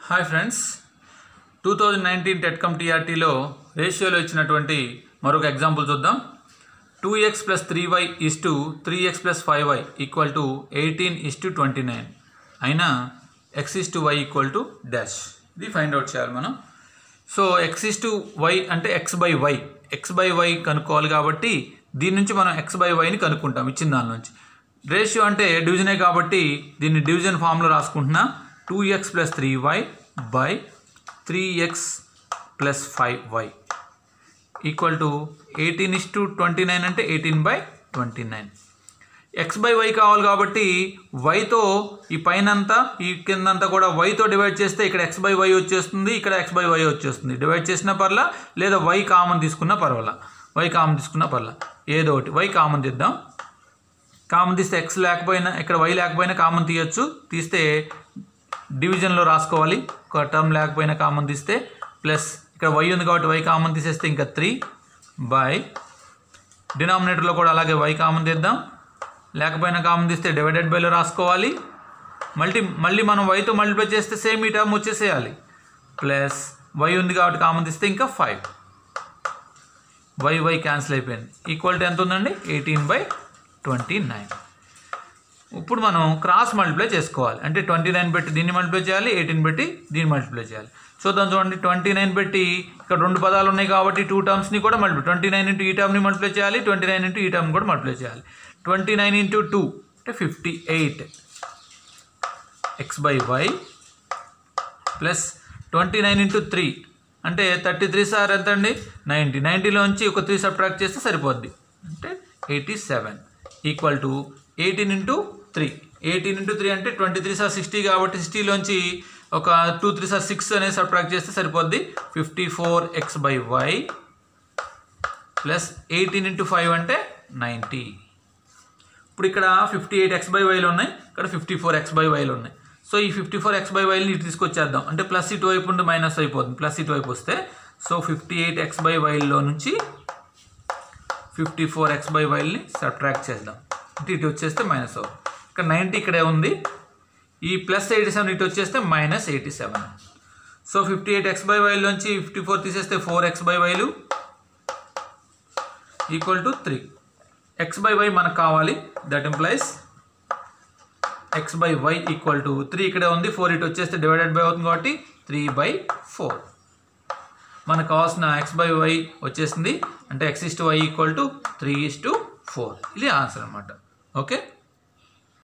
hi friends two thousand nineteen TET cum టీఆర్టీలో రేషియోలో ఇచ్చినటువంటి మరొక ఎగ్జాంపుల్ చూద్దాం two x plus three y is to three x plus five y equal to eighteen is to twenty nine అయినా x is to y equal to dash ఇది find out చేయాలి మనం so x is to y అంటే x by y x by y కనుక్కోవాలి కాబట్టి దీని నుంచి మనం ఎక్స్ బై వైని కనుక్కుంటాం ఇచ్చిన దాని నుంచి రేషియో అంటే డివిజనే కాబట్టి దీన్ని డివిజన్ ఫామ్లో రాసుకుంటున్నా two x plus three y by three x plus five y equal to eighteen is to twenty nine అంటే eighteen by twenty nine x by y కావాలి కాబట్టి వైతో ఈ పైనంతా ఈ కిందంతా కూడా వైతో డివైడ్ చేస్తే ఇక్కడ ఎక్స్ బై వై వచ్చేస్తుంది ఇక్కడ ఎక్స్ బై వై వచ్చేస్తుంది డివైడ్ చేసినా పర్లా లేదా వై కామన్ తీసుకున్నా పర్వాలా వై కామన్ తీసుకున్నా పర్లా ఏదో ఒకటి వై కామన్ తీద్దాం కామన్ తీస్తే ఎక్స్ లేకపోయినా ఇక్కడ వై లేకపోయినా కామన్ తీయొచ్చు తీస్తే డివిజన్లో రాసుకోవాలి ఒక టర్మ్ లేకపోయినా కామన్ తీస్తే ప్లస్ ఇక్కడ వై ఉంది కాబట్టి వై కామన్ తీసేస్తే ఇంకా త్రీ బై డినామినేటర్లో కూడా అలాగే వై కామన్ తీద్దాం లేకపోయినా కామన్ తీస్తే డివైడెడ్ బైలో రాసుకోవాలి మల్టీ మళ్ళీ మనం వైతో మల్టిప్లై చేస్తే సేమ్ ఈ టర్మ్ వచ్చేసేయాలి ప్లస్ వై ఉంది కాబట్టి కామన్ తీస్తే ఇంకా ఫైవ్ వై వై క్యాన్సిల్ అయిపోయింది ఈక్వాలిటీ ఎంత ఉందండి ఎయిటీన్ బై ట్వంటీ నైన్ ఇప్పుడు మనం క్రాస్ మల్టిప్లై చేసుకోవాలి అంటే ట్వంటీ నైన్ పెట్టి దీన్ని మల్టిప్లై చేయాలి ఎయిటీన్ పెట్టి దీన్ని మల్టిప్లై చేయాలి చూద్దాం చూడండి ట్వంటీ నైన్ పెట్టి ఇక్కడ రెండు పదాలు ఉన్నాయి కాబట్టి టూ టర్మ్స్ని కూడా మల్టిప్లై ట్వంటీ నైన్ ఇంటూ ఈ టర్మ్ని మల్టిప్లై చేయాలి ట్వంటీ నైన్ ఇంటూ ఈ టర్మ్ కూడా మల్టిప్లై చేయాలి ట్వంటీ నైన్ ఇంటూ టూ అంటే fifty eight x by y plus twenty nine into three అంటే థర్టీ త్రీ సార్ ఎంత అండి నైంటీ నైంటీలోంచి ఒక త్రీ సబ్ట్రాక్ట్ చేస్తే సరిపోద్ది అంటే eighty seven equal to eighteen into three eighteen into three అంటే ట్వంటీ త్రీ సార్ సిక్స్టీ కాబట్టి సిక్స్టీలోంచి ఒక టూ త్రీ సార్ సిక్స్ అనేది సబ్ట్రాక్ట్ చేస్తే సరిపోద్ది fifty four x by y plus eighteen into five అంటే నైంటీ ఇప్పుడు ఇక్కడ ఫిఫ్టీ ఎయిట్ ఎక్స్ బై వైలు ఉన్నాయి ఇక్కడ ఫిఫ్టీ ఫోర్ ఎక్స్ బై వైలు ఉన్నాయి సో ఈ ఫిఫ్టీ ఫోర్ ఎక్స్ బై వైని ఇటు తీసుకొచ్చేద్దాం అంటే ప్లస్ ఇటు వైపు ఉండి మైనస్ అయిపోతుంది ప్లస్ ఇటు వైపు వస్తే so fifty eight x by వైల్లో నుంచి ఫిఫ్టీ ఫోర్ ఎక్స్ బై వైల్ని సబ్ట్రాక్ట్ చేద్దాం అంటే ఇటు వచ్చేస్తే మైనస్ అవుతుంది ఇక్కడ నైంటీ ఇక్కడే ఉంది ఈ ప్లస్ ఎయిటీ సెవెన్ ఇటు వచ్చేస్తే minus eighty seven so fifty eight x by వైలోంచి ఫిఫ్టీ ఫోర్ తీసేస్తే ఫోర్ ఎక్స్ బై వైలు equal to three x by y మనకు కావాలి that implies x by y equal to three ఇక్కడే ఉంది ఫోర్ ఇటు వచ్చేస్తే డివైడెడ్ బై అవుతుంది కాబట్టి త్రీ బై ఫోర్ మనకు కావాల్సిన ఎక్స్ బై వై వచ్చేసింది అంటే x is to y equal to three is to four ఇది ఆన్సర్ అనమాట ఓకే